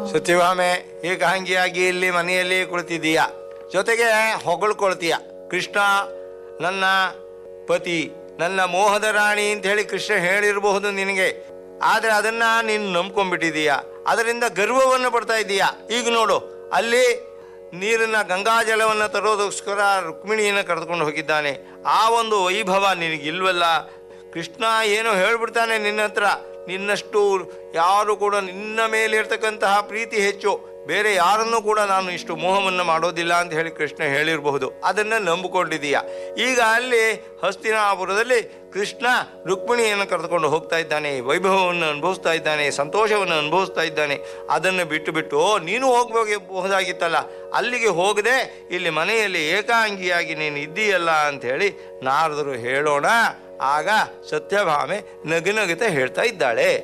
ಸತ್ಯಭಾಮೆ ಏಕಾಂಗಿಯಾಗಿ ಇಲ್ಲಿ ಮನೆಯಲ್ಲಿ ಕುಳಿತಿದ್ದೀಯ ಜೊತೆಗೆ ಹೊಗಳ್ಕೊಳ್ತೀಯ ಕೃಷ್ಣ ನನ್ನ ಪತಿ ನನ್ನ ಮೋಹದ ರಾಣಿ ಅಂತ ಹೇಳಿ ಕೃಷ್ಣ ಹೇಳಿರಬಹುದು ನಿನಗೆ ಆದರೆ ಅದನ್ನ ನೀನು ನಂಬ್ಕೊಂಡ್ಬಿಟ್ಟಿದೀಯ ಅದರಿಂದ ಗರ್ವವನ್ನು ಪಡ್ತಾ ಇದ್ದೀಯ ಈಗ ನೋಡು ಅಲ್ಲಿ ನೀರನ್ನ ಗಂಗಾಜಲವನ್ನು ತರೋದಕ್ಕೋಸ್ಕರ ರುಕ್ಮಿಣಿಯನ್ನು ಕರೆದುಕೊಂಡು ಹೋಗಿದ್ದಾನೆ ಆ ಒಂದು ವೈಭವ ನಿನಗಿಲ್ವಲ್ಲ ಕೃಷ್ಣ ಏನೋ ಹೇಳ್ಬಿಡ್ತಾನೆ ನಿನ್ನ ಹತ್ರ ನಿನ್ನಷ್ಟು ಯಾರು ಕೂಡ ನಿನ್ನ ಮೇಲೆ ಇರ್ತಕ್ಕಂತಹ ಪ್ರೀತಿ ಹೆಚ್ಚು ಬೇರೆ ಯಾರನ್ನೂ ಕೂಡ ನಾನು ಇಷ್ಟು ಮೋಹವನ್ನು ಮಾಡೋದಿಲ್ಲ ಅಂತ ಹೇಳಿ ಕೃಷ್ಣ ಹೇಳಿರಬಹುದು ಅದನ್ನು ನಂಬಿಕೊಂಡಿದೀಯ ಈಗ ಅಲ್ಲಿ ಹಸ್ತಿನಾಪುರದಲ್ಲಿ ಕೃಷ್ಣ ರುಕ್ಮಿಣಿಯನ್ನು ಕರೆದುಕೊಂಡು ಹೋಗ್ತಾ ಇದ್ದಾನೆ ವೈಭವವನ್ನು ಅನುಭವಿಸ್ತಾ ಇದ್ದಾನೆ ಸಂತೋಷವನ್ನು ಅನುಭವಿಸ್ತಾ ಇದ್ದಾನೆ ಅದನ್ನು ಬಿಟ್ಟು ಬಿಟ್ಟು ನೀನು ಹೋಗಬಹುದಾಗಿತ್ತಲ್ಲ ಅಲ್ಲಿಗೆ ಹೋಗದೆ ಇಲ್ಲಿ ಮನೆಯಲ್ಲಿ ಏಕಾಂಗಿಯಾಗಿ ನೀನು ಇದ್ದೀಯಲ್ಲ ಅಂತ ಹೇಳಿ ನಾರದರು ಹೇಳೋಣ ಆಗ ಸತ್ಯಭಾಮೆ ನಗುನಗುತ್ತಾ ಹೇಳ್ತಾ ಇದ್ದಾಳೆ